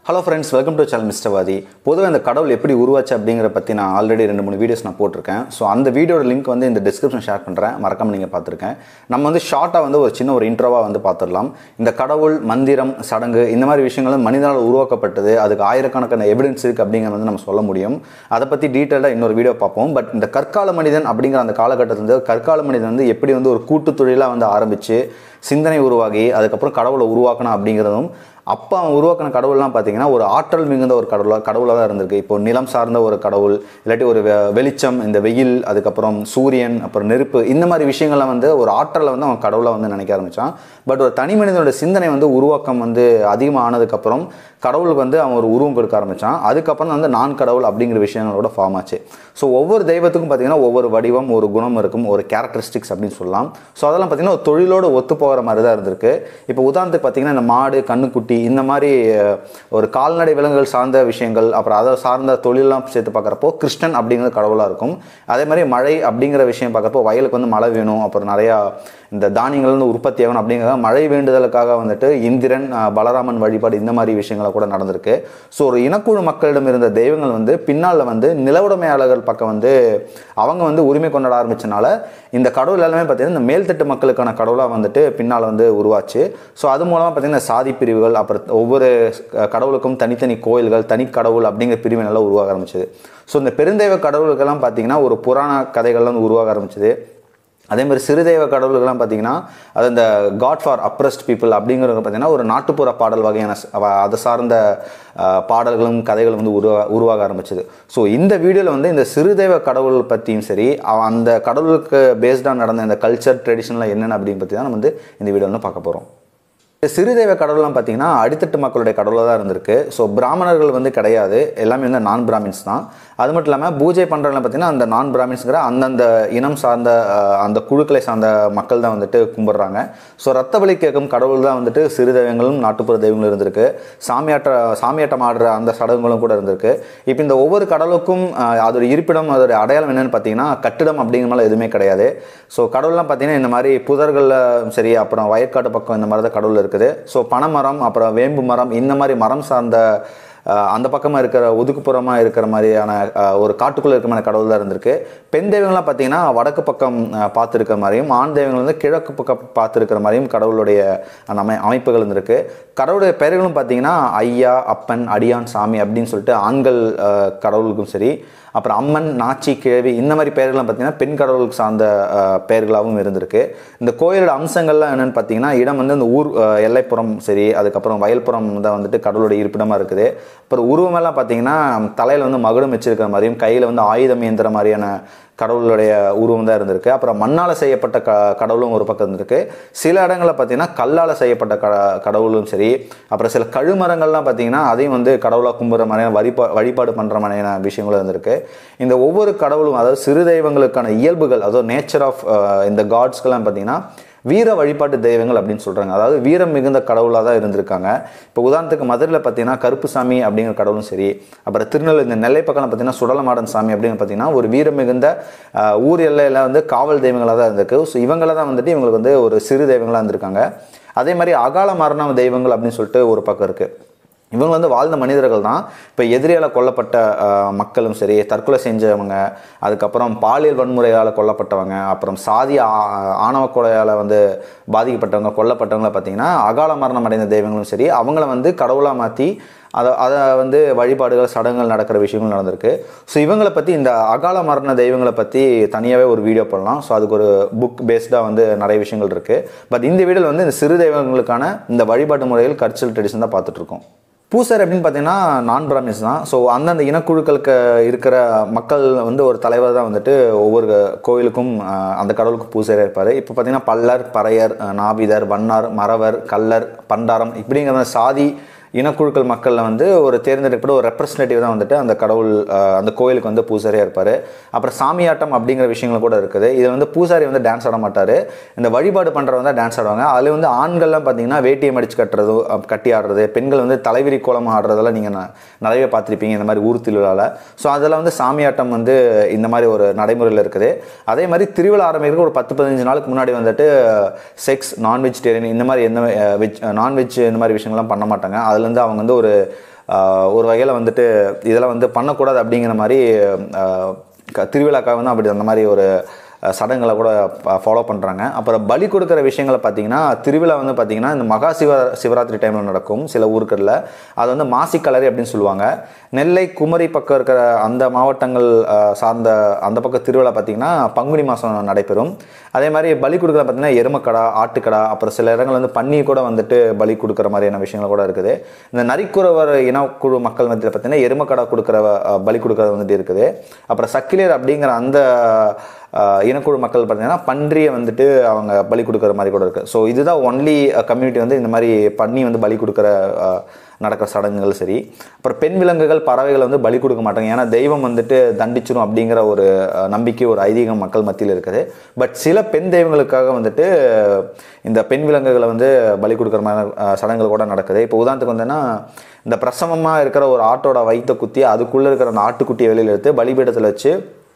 hello friends welcome to channel mister வாதி பொதுவாக இந்த கடவுள் எப்படி உருவாச்சு அப்படிங்கிற பற்றி நான் ஆல்ரெடி ரெண்டு மூணு வீடியோஸ் நான் போட்டிருக்கேன் ஸோ அந்த வீடியோட லிங்க் வந்து இந்த டிஸ்கிரிப்ஷன் ஷேர் பண்ணுறேன் மறக்காம நீங்கள் பார்த்துருக்கேன் நம்ம வந்து ஷார்ட்டாக வந்து ஒரு சின்ன ஒரு இன்ட்ரோவாக வந்து பார்த்துடலாம் இந்த கடவுள் மந்திரம் சடங்கு இந்த மாதிரி விஷயங்கள் வந்து மனிதனால் உருவாக்கப்பட்டது அதுக்கு ஆயிரக்கணக்கான எவிடன்ஸ் இருக்குது அப்படிங்கிறத வந்து நம்ம சொல்ல முடியும் அதை பற்றி டீட்டெயிலாக இன்னொரு வீடியோ பார்ப்போம் பட் இந்த கற்கால மனிதன் அப்படிங்கிற அந்த காலகட்டத்தில் வந்து கற்கால மனிதன் வந்து எப்படி வந்து ஒரு கூட்டு தொழிலாக வந்து ஆரம்பித்து சிந்தனை உருவாகி அதுக்கப்புறம் கடவுளை உருவாக்கணும் அப்படிங்கிறதும் அப்போ அவன் உருவாக்கின கடவுள்லாம் பார்த்தீங்கன்னா ஒரு ஆற்றல் மிகுந்த ஒரு கடவுளாக கடவுளாக தான் இருந்திருக்கு இப்போ நிலம் சார்ந்த ஒரு கடவுள் இல்லாட்டி ஒரு வெ- வெளிச்சம் இந்த வெயில் அதுக்கப்புறம் சூரியன் அப்புறம் நெருப்பு இந்த மாதிரி விஷயங்கள்லாம் வந்து ஒரு ஆற்றலை வந்து அவன் கடவுளாக வந்து நினைக்க ஆரம்பித்தான் பட் ஒரு தனி மனிதனோட சிந்தனை வந்து உருவாக்கம் வந்து அதிகமாக ஆனதுக்கப்புறம் கடவுளுக்கு வந்து அவன் ஒரு உருவம் கொடுக்க ஆரம்பித்தான் அதுக்கப்புறம் தான் வந்து நான் கடவுள் அப்படிங்கிற விஷயங்களோட ஃபார்ம் ஆச்சு ஸோ ஒவ்வொரு தெய்வத்துக்கும் பார்த்தீங்கன்னா ஒவ்வொரு வடிவம் ஒரு குணம் இருக்கும் ஒரு கேரக்டரிஸ்டிக்ஸ் அப்படின்னு சொல்லலாம் ஸோ அதெல்லாம் பார்த்தீங்கன்னா ஒரு தொழிலோடு ஒத்து போகிற மாதிரி தான் இருந்திருக்கு இப்போ உதாரணத்துக்கு பார்த்தீங்கன்னா இந்த மாடு கண்ணுக்குட்டி இந்த மாதிரி அஹ், ஒரு கால்நடை விலங்குகள் சார்ந்த விஷயங்கள் அப்புறம் அதை சார்ந்த தொழிலெலாம் சேர்த்து பார்க்குறப்போ கிருஷ்ணன் அப்படிங்கிறது கடவுளாக இருக்கும் அதே மாதிரி மழை அப்படிங்கிற விஷயம் பார்க்குறப்போ வயலுக்கு வந்து மழை வேணும் அப்புறம் நிறையா இந்த தானியங்கள் வந்து உற்பத்தி ஆகணும் அப்படிங்கிறத மழை வேண்டுதலுக்காக வந்துட்டு இந்திரன் அஹ், பலராமன் வழிபாடு இந்த மாதிரி விஷயங்களை கூட நடந்திருக்கு ஸோ ஒரு இனக்குழு மக்களிடம் இருந்த தெய்வங்கள் வந்து பின்னால் வந்து நிலவுடைமையாளர்கள் பக்கம் வந்து அவங்க வந்து உரிமை கொண்டாட ஆரம்பிச்சனால இந்த கடவுள் எல்லாமே பார்த்தீங்கன்னா இந்த மேல்தட்டு மக்களுக்கான கடவுளாக வந்துட்டு பின்னால் வந்து உருவாச்சு ஸோ அது மூலமாக பார்த்தீங்கன்னா சாதி பிரிவுகள் அப்புறம் ஒவ்வொரு அஹ், கடவுளுக்கும் தனித்தனி கோயில்கள் தனி கடவுள் அப்படிங்கிற பிரிவு நல்லா உருவாக ஆரம்பிச்சது ஸோ இந்த பெருந்தெய்வ கடவுளுக்கெல்லாம் பார்த்தீங்கன்னா ஒரு புராண கதைகள்லாம் வந்து உருவாக ஆரம்பிச்சது அதே மாதிரி சிறுதெய்வ கடவுள்கள்லாம் பார்த்தீங்கன்னா அது இந்த காட் ஃபார் அப்ரஸ்ட் பீப்புள் அப்படிங்கிறது பார்த்தீங்கன்னா ஒரு நாட்டுப்புற பாடல் வகையான ச- அவ- அதை சார்ந்த அஹ், பாடல்களும் கதைகளும் வந்து உருவா உருவாக ஆரம்பிச்சது ஸோ இந்த வீடியோவில் வந்து இந்த சிறுதெய்வ கடவுள் பற்றியும் சரி அவ- அந்த கடவுளுக்கு பேஸ்டாக நடந்த இந்த கல்ச்சர் ட்ரெடிஷன்லாம் என்னென்ன அப்படின்னு பற்றி தான் நம்ம வந்து இந்த வீடியோவில் வந்து பார்க்க போகிறோம் இந்த சிறுதெய்வ கடவுள்லாம் பார்த்தீங்கன்னா அடித்தட்டு மக்களுடைய கடவுளாக தான் இருந்திருக்கு ஸோ பிராமணர்கள் வந்து கிடையாது எல்லாமே வந்து நான் பிராமின்ஸ் தான் அது மட்டும் இல்லாமல் பூஜை பண்ணுறவங்க பார்த்தீங்கன்னா அந்த நான் பிராமின்ஸ்ங்கிற அந்தந்த இனம் சார்ந்த அஹ், அந்த குழுக்களை சார்ந்த மக்கள் தான் வந்துட்டு கும்பிட்றாங்க ஸோ ரத்த பலி கேட்கும் கடவுள் தான் வந்துட்டு சிறு தெய்வங்களும் நாட்டுப்புற தெய்வங்களும் இருந்திருக்கு சாமியாட்ட சாமியாட்டம் ஆடுற அந்த சடங்குகளும் கூட இருந்திருக்கு இப்போ இந்த ஒவ்வொரு கடவுளுக்கும் அஹ், அதோட இருப்பிடம் அதோட அடையாளம் என்னன்னு பார்த்தீங்கன்னா கட்டிடம் அப்படிங்கிற மாதிரி எதுவுமே கிடையாது ஸோ கடவுள்லாம் பார்த்தீங்கன்னா இந்த மாதிரி புதர்களில் சரி அப்புறம் வயற்காட்டு பக்கம் இந்த மாதிரி தான் கடவுள் இருக்குது ஸோ பனைமரம் அப்புறம் வேம்பு மரம் இந்த மாதிரி மரம் சார்ந்த அஹ், அந்த பக்கமாக இருக்கிற ஒதுக்குப்புறமாக இருக்கிற மாதிரியான அஹ், ஒரு காட்டுக்குள்ளே இருக்கிற மாதிரி கடவுள் தான் இருந்திருக்கு பெண் தெய்வங்கள்லாம் பார்த்தீங்கன்னா வடக்கு பக்கம் அஹ், பார்த்திருக்கிற மாதிரியும் ஆண் தெய்வங்கள் வந்து கிழக்கு பக்கம் பார்த்திருக்கிற மாதிரியும் கடவுளுடைய அந்த அமை அமைப்புகள் இருந்திருக்கு கடவுளுடைய பெயர்களும் பார்த்தீங்கன்னா ஐயா அப்பன் அடியான் சாமி அப்படின்னு சொல்லிட்டு ஆண்கள் அஹ், கடவுளுக்கும் சரி அப்புறம் அம்மன் நாச்சி கிழவி இந்த மாதிரி பெயர்கள்லாம் பார்த்தீங்கன்னா பெண் கடவுளுக்கு சார்ந்த அஹ், பெயர்களாகவும் இருந்திருக்கு இந்த கோயிலோட அம்சங்கள்லாம் என்னென்னு பார்த்தீங்கன்னா இடம் வந்து இந்த ஊர் அஹ், எல்லைப்புறம் சரி அதுக்கப்புறம் வயல்புறம் தான் வந்துட்டு கடவுளுடைய இருப்பிடமாக இருக்குது அப்புறம் உருவமெல்லாம் பார்த்தீங்கன்னா தலையில் வந்து மகுடம் வச்சிருக்கிற மாதிரியும் கையில் வந்து ஆயுதம் ஏந்திர மாதிரியான கடவுளுடைய உருவம் தான் இருந்திருக்கு அப்புறம் மண்ணால் செய்யப்பட்ட க கடவுளும் ஒரு பக்கம் இருந்திருக்கு சில இடங்களில் பார்த்தீங்கன்னா கல்லால் செய்யப்பட்ட க கடவுளும் சரி அப்புறம் சில கழுமரங்கள்லாம் பார்த்தீங்கன்னா அதையும் வந்து கடவுளாக கும்பிட்ற மாதிரியான வழிபா வழிபாடு பண்ணுற மாதிரியான விஷயங்களும் இருந்திருக்கு இந்த ஒவ்வொரு கடவுளும் அதாவது சிறு தெய்வங்களுக்கான இயல்புகள் அதாவது நேச்சர் ஆஃப் இந்த காட்ஸ்க்கெல்லாம் பார்த்தீங்கன்னா வீர வழிபாட்டு தெய்வங்கள் அப்படின்னு சொல்கிறாங்க அதாவது வீரம் மிகுந்த கடவுளாக தான் இருந்திருக்காங்க இப்போ உதாரணத்துக்கு மதுரையில் பார்த்தீங்கன்னா கருப்புசாமி அப்படிங்கிற கடவுளும் சரி அப்புறம் திருநெல்வேலி இந்த நெல்லை பக்கம் பார்த்தீங்கன்னா சுடலமாடன் சாமி அப்படின்னு பார்த்தீங்கன்னா ஒரு வீரம் மிகுந்த ஆஹ், ஊர் எல்லையில் வந்து காவல் தெய்வங்களாக தான் இருந்திருக்கு ஸோ இவங்கள தான் வந்துட்டு இவங்களுக்கு வந்து ஒரு சிறு தெய்வங்களாக இருந்திருக்காங்க அதே மாதிரி அகால மரண தெய்வங்கள் அப்படின்னு சொல்லிட்டு ஒரு பக்கம் இருக்குது இவங்க வந்து வாழ்ந்த மனிதர்கள் தான் இப்போ எதிரியால் கொல்லப்பட்ட அஹ், மக்களும் சரி தற்கொலை செஞ்சவங்க அதுக்கப்புறம் பாலியல் வன்முறையால் கொல்லப்பட்டவங்க அப்புறம் சாதி ஆ- ஆணவ கொலையால் வந்து பாதிக்கப்பட்டவங்க கொல்லப்பட்டவங்கள பார்த்தீங்கன்னா அகால மரணம் அடைந்த தெய்வங்களும் சரி அவங்கள வந்து கடவுளாக மாற்றி அதை அதை வந்து வழிபாடுகள் சடங்குகள் நடக்கிற விஷயங்கள் நடந்திருக்கு ஸோ இவங்களை பற்றி இந்த அகால மரண தெய்வங்களை பற்றி தனியாகவே ஒரு வீடியோ பண்ணலாம் ஸோ அதுக்கு ஒரு புக் பேஸ்டாக வந்து நிறைய விஷயங்கள் இருக்குது பட் இந்த வீடியோவில் வந்து இந்த சிறு தெய்வங்களுக்கான இந்த வழிபாட்டு முறைகள் கல்ச்சரல் ட்ரெடிஷன் தான் பார்த்துட்ருக்கோம் பூசாரி அப்படின்னு பார்த்தீங்கன்னா நான் பிராமின்ஸ் தான் ஸோ அந்தந்த இனக்குழுக்களுக்கு இருக்கிற மக்கள் வந்து ஒரு தலைவர் தான் வந்துட்டு ஒவ்வொரு கோயிலுக்கும் ஆஹ், அந்த கடவுளுக்கு பூசாரியாக இருப்பார் இப்போ பார்த்தீங்கன்னா பல்லர் பறையர் ஆஹ், நாபிதர் வண்ணார் மறவர் கல்லர் பண்டாரம் இப்படிங்கிற சாதி இனக்குழுக்கள் மக்களில் வந்து ஒரு தேர்ந்தெடுக்கப்பட்ட ஒரு ரெப்ரஸன்டேட்டிவ் தான் வந்துட்டு அந்த கடவுள் ஆஹ், அந்த கோயிலுக்கு வந்து பூசாரியாக இருப்பார் அப்புறம் சாமியாட்டம் அப்படிங்கிற விஷயங்கள் கூட இருக்குது இதில் வந்து பூசாரி வந்து டான்ஸ் ஆட மாட்டார் இந்த வழிபாடு பண்ணுறவங்க தான் டான்ஸ் ஆடுவாங்க அதில் வந்து ஆண்கள்லாம் பார்த்தீங்கன்னா வேட்டியை மடிச்சு கட்டுறது அப் கட்டி ஆடுறது பெண்கள் வந்து தலைவிரி கோலம் ஆடுறதெல்லாம் நீங்கள் நிறைய பார்த்துருப்பீங்க இந்த மாதிரி ஊர் திருவிழாவில் ஸோ அதெல்லாம் வந்து சாமியாட்டம் வந்து இந்த மாதிரி ஒரு நடைமுறையில் இருக்குது அதே மாதிரி திருவிழா ஆரம்பிக்கிறதுக்கு ஒரு பத்து பதினஞ்சு நாளுக்கு முன்னாடி வந்துட்டு செக்ஸ் நான் வெஜிடேரியன் இந்த மாதிரி எந்த வெஜ் நான்வெஜ் இந்த மாதிரி விஷயங்கள்லாம் பண்ண மாட்டாங்க அதுலேருந்து அவங்க வந்து ஒரு ஆஹ், ஒரு வகையில் வந்துட்டு இதெல்லாம் வந்து பண்ணக்கூடாது அப்படிங்கிற மாதிரி ஆஹ், க- திருவிழாக்காக வந்து அப்படி அந்த மாதிரி ஒரு அஹ், சடங்குகளை கூட ஃபாலோ பண்ணுறாங்க அப்புறம் பலி கொடுக்குற விஷயங்களை பார்த்தீங்கன்னா திருவிழா வந்து பார்த்தீங்கன்னா இந்த மகா சிவ சிவராத்திரி டைமில் நடக்கும் சில ஊர்களில் அது வந்து மாசிக்கலரி அப்படின்னு சொல்லுவாங்க நெல்லை குமரி பக்கம் இருக்கிற அந்த மாவட்டங்கள் அஹ், சார்ந்த அந்த பக்கம் திருவிழா பார்த்தீங்கன்னா பங்குனி மாதம் நடைபெறும் அதே மாதிரி பலி கொடுக்குற பார்த்தீங்கன்னா எருமக்கடா ஆட்டுக்கடா அப்புறம் சில இடங்கள் வந்து பன்னி கூட வந்துட்டு பலி கொடுக்குற மாதிரியான விஷயங்கள் கூட இருக்குது இந்த நரிக்குறவர் இனக்குழு மக்கள் மத்தியில் பார்த்தீங்கன்னா எருமக்கடா கொடுக்குற அஹ், பலி கொடுக்குறது வந்துட்டு இருக்குது அப்புறம் சக்கிலியர் அப்படிங்கிற அந்த ஆஹ் இனக்குழு மக்கள் பார்த்தீங்கன்னா பன்றியை வந்துட்டு அவங்க பலி கொடுக்குற மாதிரி கூட இருக்குது ஸோ இதுதான் ஒன்லி கம்யூனிட்டி வந்து இந்த மாதிரி பன்னி வந்து பலி கொடுக்குற ஆஹ் நடக்கிற சடங்குகள் சரி அப்புறம் பெண் விலங்குகள் பறவைகள் வந்து பலி கொடுக்க மாட்டாங்க ஏன்னா தெய்வம் வந்துட்டு தண்டிச்சிரும் அப்படிங்கிற ஒரு ஆஹ் நம்பிக்கை ஒரு ஐதீகம் மக்கள் மத்தியில் இருக்குது பட் சில பெண் தெய்வங்களுக்காக வந்துட்டு இந்த பெண் விலங்குகளை வந்து பலி கொடுக்குற மாதிரி ஆஹ் சடங்குகள் கூட நடக்குது இப்போ உதாரணத்துக்கு வந்தேன்னா இந்த பிரசவமாக இருக்கிற ஒரு ஆட்டோட வயித்தை குத்தி அதுக்குள்ளே இருக்கிற அந்த ஆட்டுக்குட்டியை வெளியில் எடுத்து பலிபீடத்தில் வச்சு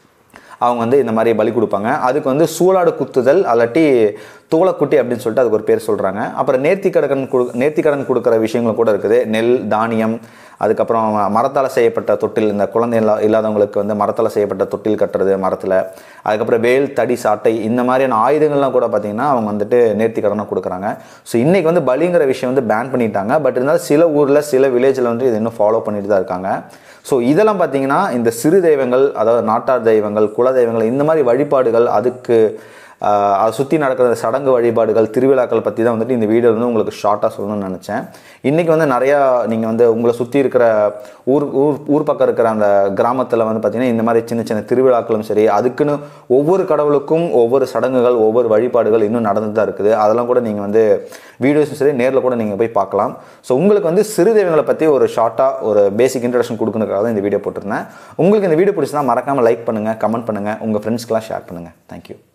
அவங்க வந்து இந்த மாதிரி பலி கொடுப்பாங்க அதுக்கு வந்து சூலாடு குத்துதல் அல்லாட்டி தோளக்குட்டி அப்படின்னு சொல்லிட்டு அதுக்கு ஒரு பேர் சொல்கிறாங்க அப்புறம் நேர்த்திக்கடன் கொடு நேர்த்திக்கடன் கொடுக்குற விஷயங்களும் கூட இருக்குது நெல் தானியம் அதுக்கப்புறம் மரத்தால் செய்யப்பட்ட தொட்டில் இந்த குழந்தை இல்லா இல்லாதவங்களுக்கு வந்து மரத்தால் செய்யப்பட்ட தொட்டில் கட்டுறது மரத்தில் அதுக்கப்புறம் வேல் தடி சாட்டை இந்த மாதிரியான ஆயுதங்கள்லாம் கூட பார்த்திங்கன்னா அவங்க வந்துட்டு நேர்த்திக்கடனாக கொடுக்குறாங்க ஸோ இன்றைக்கி வந்து பலிங்கிற விஷயம் வந்து பேன் பண்ணிட்டாங்க பட் இருந்தாலும் சில ஊரில் சில வில்லேஜில் வந்து இது இன்னும் ஃபாலோ பண்ணிட்டு தான் இருக்காங்க ஸோ இதெல்லாம் பார்த்தீங்கன்னா இந்த சிறு தெய்வங்கள் அதாவது நாட்டார் தெய்வங்கள் குல தெய்வங்கள் இந்த மாதிரி வழிபாடுகள் அதுக்கு ஆஹ், அதை சுற்றி நடக்கிற சடங்கு வழிபாடுகள் திருவிழாக்கள் பற்றி தான் வந்துட்டு இந்த வீடியோ வந்து உங்களுக்கு ஷார்ட்டாக சொல்லணும்னு நினச்சேன் இன்றைக்கி வந்து நிறையா நீங்கள் வந்து உங்களை சுற்றி இருக்கிற ஊர் ஊர் ஊர் பக்கம் இருக்கிற அந்த கிராமத்தில் வந்து பார்த்திங்கன்னா இந்த மாதிரி சின்ன சின்ன திருவிழாக்களும் சரி அதுக்குன்னு ஒவ்வொரு கடவுளுக்கும் ஒவ்வொரு சடங்குகள் ஒவ்வொரு வழிபாடுகள் இன்னும் நடந்துட்டு தான் இருக்குது அதெல்லாம் கூட நீங்கள் வந்து வீடியோஸும் சரி நேரில் கூட நீங்கள் போய் பார்க்கலாம் ஸோ உங்களுக்கு வந்து சிறு தெய்வங்களை பற்றி ஒரு ஷார்ட்டாக ஒரு பேசிக் இன்ட்ரடக்ஷன் கொடுக்கணுக்காக தான் இந்த வீடியோ போட்டிருந்தேன் உங்களுக்கு இந்த வீடியோ பிடிச்சா மறக்காமல் லைக் பண்ணுங்கள் கமெண்ட் பண்ணுங்கள் உங்கள் ஃப்ரெண்ட்ஸ்க்கெலாம் ஷேர் பண்ணுங்கள் தேங்க்யூ